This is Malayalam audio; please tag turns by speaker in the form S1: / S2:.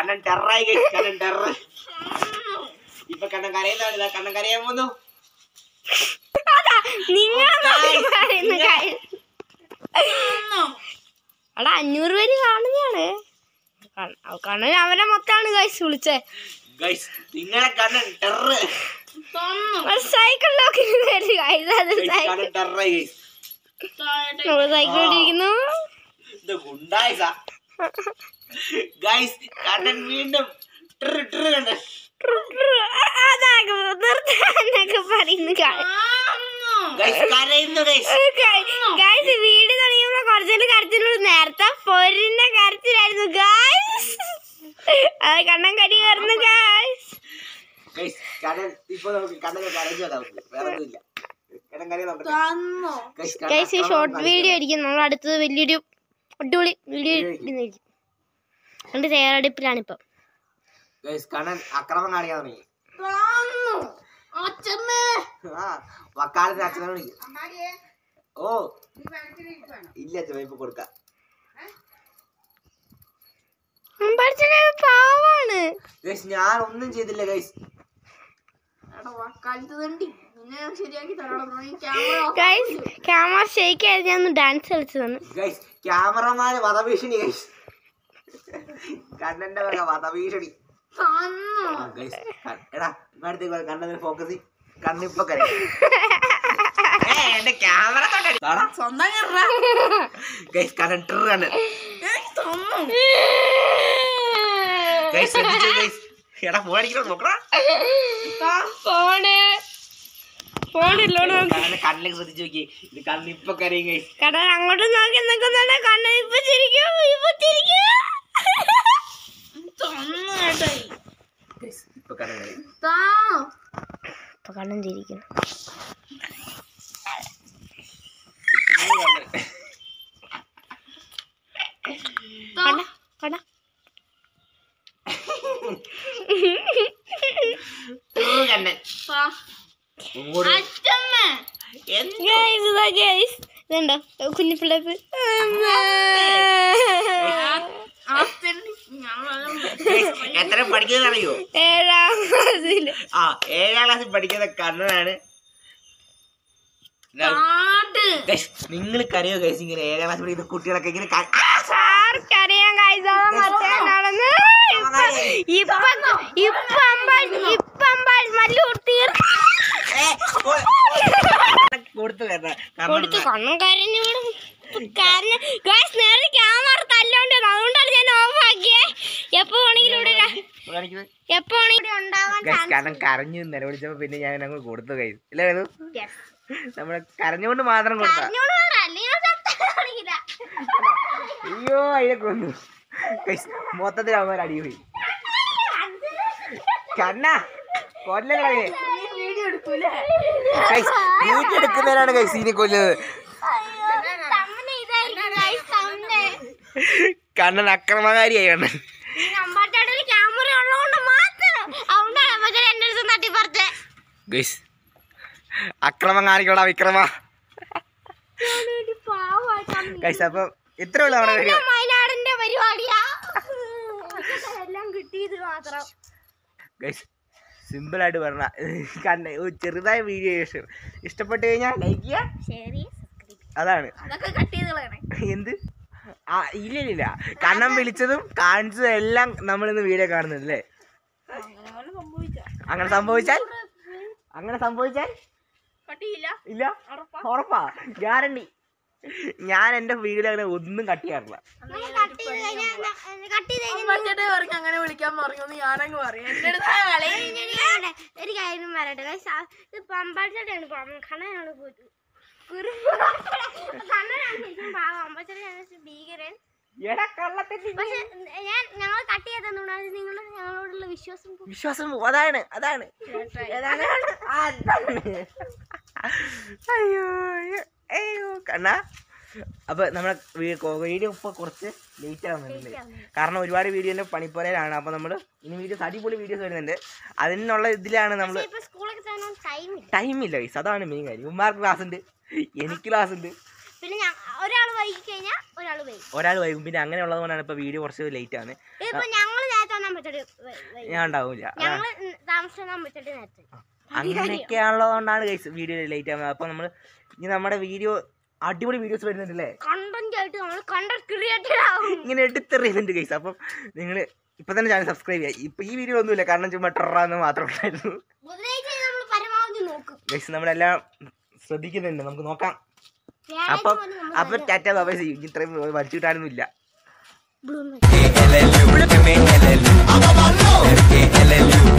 S1: കണ്ണൻ ടെററായി ഗൈസ് കണ്ണൻ ടെറർ ഇപ്പൊ കണ്ണൻ കരയുന്നതാണ് ഇതാ കണ്ണൻ കരയാൻ പോന്നു
S2: നിങ്ങളെ പറയുന്ന കാര്യം അവിടെ അഞ്ഞൂറ് പേര് കാണുന്നതാണ് കണ്ണൻ അവരെ മൊത്തമാണ് ഗൈസ് വിളിച്ചേ
S1: ഗൈസ് നിങ്ങളെ കണ്ണൻ ടെറർ
S2: സൈക്കിൾ ലോക്കിന് പേര് ഗൈസ് അത് സൈക്കിൾ
S1: കണ്ണൻ ടെററായി ഗൈസ്
S2: സൈക്കിൾ ഇട്ടിരിക്കുന്നു
S1: ഇത് ഗുണ്ടായിസ ഗൈസ് കണ്ണൻ വീണ്ടും ട്രിർ ട്രിർ കണ്ണൻ
S2: അതാകും നിർത്താനൊക്കെ പറയുന്നു
S1: ഗൈസ് കരയുന്നു ഗൈസ്
S2: ഗൈസ് വീട് തുടങ്ങിയപ്പോ കുറച്ചുകൂടി കരച്ചിലുള്ളൂ നേരത്തെ പൊരിന്റെ കരച്ചിലായിരുന്നു ഗൈസ് അത് കണ്ണൻ കരി കയറുന്നു ഗൈസ്
S1: ഗൈസ് കണ്ണൻ ഇപ്പൊ നമുക്ക് കണ്ണനെ കരഞ്ഞു നമുക്ക് വേറെ ഒന്നുമില്ല കണ്ണൻ കരയാൻ നോക്കട്ടെ ഗൈസ് കണ്ണൻ
S2: ഗൈസ് ഈ
S1: അക്രമം
S2: ഷോർട്ട്
S1: കാണിക്കുന്നു.
S2: വീഡിയോ ആയിരിക്കും നമ്മൾ അടുത്തത് വലിയൊരു അടിപൊളി വീഡിയോ ഇടുന്നതായിരിക്കും അതുകൊണ്ട് തയ്യാറെടുപ്പിലാണിപ്പം
S1: ഗൈസ് കണ്ണൻ അക്രമം കാണിക്കാൻ തുടങ്ങി ആ വക്കാലത്തിന് അച്ഛനെ വിളിക്കും ഓ ഇല്ല അച്ഛൻ ഇപ്പൊ കൊടുക്കാം
S2: പഠിച്ചത് പാവാണ്
S1: ഗൈസ് ഞാൻ ഒന്നും ചെയ്തില്ല ഗൈസ്
S2: ഗൈസ് ക്യാമറ ഷേക്ക് ആയിരുന്നു ഞാൻ ഒന്ന് ഡാൻസ് കളിച്ചു തന്നു
S1: ഗൈസ് ക്യാമറമാന് വധഭീഷണി ഗൈസ് കണ്ണന്റെ വക വധഭീഷണി ആ, ഗൈസ് ക- എടാ ഇങ്ങടുത്തേക്ക് കണ്ണതിന് ഫോക്കസ് കണ്ണിപ്പൊ കരയും ഏ, എന്റെ ക്യാമറ ഗൈസ് കണ്ണൻ ട്രിർ കണ്ണൻ ഗൈസ് ശ്രദ്ധിച്ചു ഗൈസ് എടാ ഫോൺ അടിക്കണം നോക്കടാ
S2: ഫോണ് ഫോണില്ലോ
S1: കണ്ണന്റെ കണ്ണിലേക്ക് ശ്രദ്ധിച്ചു നോക്കി ഇത് കണ്ണിപ്പൊ കരയും ഗൈസ്
S2: കണ്ണൻ അങ്ങോട്ട് നോക്കി നിൽക്കുന്നുണ്ട് കണ്ണൻ ഇപ്പൊ ചിരിക്കും ഇപ്പൊ ചിരിക്കും
S1: ഗൈസ് ഇപ്പൊ കണ്ണൻ കരയും
S2: ഇപ്പൊ കണ്ണൻ ചിരിക്കുന്നു കണ്ട കണ്ട
S1: ട്രിർ കണ്ണൻ ഇങ്ങോട്ട് എന്ത്
S2: ഗൈസ് ഇതാ ഗൈസ് ഇതുണ്ടോ കുഞ്ഞു പിള്ളേർക്ക്
S1: ഗൈസ്, എത്ര പഠിക്കുന്നത് അറിയോ
S2: ഏഴാം ക്ലാസ്സില്
S1: ആ ഏഴാം ക്ലാസ്സിൽ പഠിക്കുന്ന കണ്ണനാണ് നിങ്ങൾ കരയോ ഗൈസ് ഇങ്ങനെ ഏഴാം ക്ലാസ്സിൽ പഠിക്കുന്ന കുട്ടികളൊക്കെ ഇങ്ങനെ ക- ആ,
S2: ആർക്കറിയാം ഗൈസ് അത് മറ്റേതാണെന്ന് ഇപ്പൊ ഇപ്പൊ അമ്പാൾ ഇപ്പൊ അമ്പാൾ മല്ലൂർ തീർ
S1: ഏ, ഓ, കൊടുത്തു തരണം. കാരണം
S2: കൊടുത്തു കണ്ണും കരഞ്ഞു കരഞ്ഞു ഗൈസ് നേരെ ക്യാമറ തല്ലോണ്ട് അതുകൊണ്ടാണ് ഞാൻ ഓഫ് ആക്കിയേ എപ്പോ വേണമെങ്കിലും ഇവിടെ ഇടാം.
S1: കാണിക്കുന്നത്.
S2: എപ്പോ വേണമെങ്കിലും ഇവിടെ ഉണ്ടാവാൻ
S1: ഗൈസ് കാരണം കരഞ്ഞു നിലവിളിച്ചപ്പോ പിന്നെ ഞാൻ അങ്ങ് കൊടുത്തു ഗൈസ് ഇല്ലേ ഇത്?
S2: Yes.
S1: നമ്മള് കരഞ്ഞുകൊണ്ട് മാത്രം കൊടുത്ത
S2: കരഞ്ഞോണ്ട് വേണ്ട, അല്ലെങ്കിൽ ഞാൻ സത്യം കാണിക്കില്ല.
S1: അയ്യോ അതിനെ കൊന്നു ഗൈസ് മൊത്തത്തിൽ അവന്മാർ അടി പോയി കണ്ണ കൊല്ലങ്ങളെ ഗൈസ് വീട്ടിൽ എടുക്കുന്നവരാണ് ഗൈസ് ഇതിനെ കൊല്ലുന്നത്
S2: തമ്മനെ ഇതായിരിക്കും guys, തമ്മനെ.
S1: കണ്ണൻ അക്രമകാരിയായി കണ്ണൻ
S2: ഈ അമ്പാച്ചാട്ടൊരു ക്യാമറ ഉള്ളതുകൊണ്ട് മാത്രം അതുകൊണ്ടാണ് അമ്പാച്ചാൻ എന്റെ അടുത്ത് തട്ടിപ്പറിച്ചേ
S1: ഗൈസ് അക്രമം കാണിക്കണ വിക്രമ ഗൈസ് അപ്പൊ ഇത്ര ഉള്ള നമ്മുടെ വീഡിയോ
S2: വയനാടിന്റെ പരിപാടിയാ എല്ലാം കിട്ടിയത് മാത്രം
S1: ഗൈസ് സിമ്പിൾ ആയിട്ട് പറഞ്ഞ കണ്ണ ഒരു ചെറുതായ വീഡിയോ ഇഷ്ടപ്പെട്ട് കഴിഞ്ഞാൽ ലൈക്ക് ചെയ്യുക
S2: ശരി
S1: അതാണ്
S2: അതൊക്കെ കട്ട് ചെയ്ത് കളയണേ
S1: എന്ത് ആ ഇല്ല ഇല്ല, ഇല്ല കണ്ണം വിളിച്ചതും കാണിച്ചതും എല്ലാം നമ്മളിന്ന് വീഡിയോ കാണുന്നത് അല്ലേ
S2: അങ്ങനെ സംഭവിച്ച
S1: അങ്ങനെ സംഭവിച്ചാൽ അങ്ങനെ സംഭവിച്ചാൽ
S2: കട്ട് ചെയ്യില്ല
S1: ഇല്ല ഉറപ്പാ ഗ്യാരണ്ടി ഞാൻ എന്റെ വീഡിയോ അങ്ങനെ ഒന്നും കട്ട് ചെയ്യാറില്ല
S2: കട്ട് ചെയ്ത് കഴിഞ്ഞാൽ കട്ട് ചെയ്ത് കഴിഞ്ഞാൽ
S3: അങ്ങനെ വിളിക്കാൻ പറഞ്ഞു ഞാനങ്ങ് പറയാം എന്റെ അടുത്ത്
S2: ഞാനിവിടെ ഒരു കാര്യം പറയട്ടെ guys. ആ, ഇത് പമ്പാടിച്ചാട്ടാണ് പാവം കണ്ണനാണ് പോയിട്ട് കണ്ണനാണ് ശരിക്കും പാവം അമ്പച്ചാണ് ഭീകരൻ
S1: എടാ കള്ളത്തിന്റെ
S2: പക്ഷെ ഞാൻ ഞങ്ങൾ കട്ട് ചെയ്തെന്നുണ്ടാണ് നിങ്ങളുടെ ഞങ്ങളോടുള്ള വിശ്വാസം പോ-
S1: വിശ്വാസം അതാണ് അതാണ് അതാണ് ആ, അതാണ് അയ്യോ അയ്യോ, അയ്യോ കണ്ണ അപ്പൊ നമ്മളെ വീഡിയോ ഇപ്പൊ കുറച്ച് ലേറ്റ് ആവുന്നുണ്ട് കാരണം ഒരുപാട് വീഡിയോന്റെ പണിപ്പോലാണ് അപ്പൊ നമ്മള് ഇനി വീഡിയോസ് അടിപൊളി വീഡിയോസ് വരുന്നുണ്ട് അതിനുള്ള ഇതിലാണ് നമ്മള്
S2: ഇപ്പൊ സ്കൂളൊക്കെ ചേർന്ന ടൈമില്ല
S1: ടൈം ഇല്ല guys. അതാണ് മെയിൻ കാര്യം ഉമ്മാർക്ക് ക്ലാസ് ഉണ്ട് എനിക്ക് ക്ലാസ് ഉണ്ട്
S2: പിന്നെ ഞാൻ ഒരാൾ വൈകി കഴിഞ്ഞാൽ ഒരാൾ വൈകി
S1: ഒരാൾ വൈകും പിന്നെ അങ്ങനെ ഉള്ളത് കൊണ്ടാണ് ഇപ്പൊ വീഡിയോ കുറച്ച് ലേറ്റ് ആണ്
S2: ഇതിപ്പോ ഞങ്ങൾ നേരത്തെ വന്നാൽ അമ്പത്തെട്ട് വ- വ-
S1: ഞാൻ ഉണ്ടാവില്ല
S2: ഞങ്ങൾ താമസിക്കുന്ന അമ്പത്തെട്ട് നേരത്തെ
S1: അങ്ങനെയൊക്കെയാണുള്ളതുകൊണ്ടാണ് ഗൈസ് വീഡിയോ ലേറ്റ് ആവുന്നത് അപ്പൊ നമ്മൾ ഇനി നമ്മുടെ വീഡിയോ അടിപൊളി വീഡിയോസ് വരുന്നുണ്ടല്ലേ
S2: കണ്ടന്റ് ആയിട്ട് നമ്മൾ കണ്ടന്റ് ക്രിയേറ്റഡ് ആവും
S1: ഇങ്ങനെ എടുത്തെറിയുന്നുണ്ട് ഗൈസ് അപ്പം നിങ്ങൾ ഇപ്പൊ തന്നെ ചാനൽ സബ്സ്ക്രൈബ് ചെയ്യുക ഇപ്പൊ ഈ വീഡിയോ ഒന്നുമില്ല കാരണം ചുമ്മാ ട്രെറാന്ന് മാത്രമേ ഉണ്ടായിരുന്നു
S2: ബുധനാഴ്ച നമ്മൾ പരമാവധി നോക്കും
S1: ഗൈസ് നമ്മളെല്ലാം ശ്രദ്ധിക്കുന്നുണ്ട് നമുക്ക് നോക്കാം
S2: വ്യാഴാഴ്ച
S1: അപ്പം
S2: മുതൽ നമ്മൾ
S1: അപ്പൊ ടാറ്റ ബാബ ചെയ്യും ഇനി ഇത്രയും വലിച്ചു കിട്ടാനൊന്നും ഇല്ല
S2: ബ്ലൂ
S4: LLU, LLU,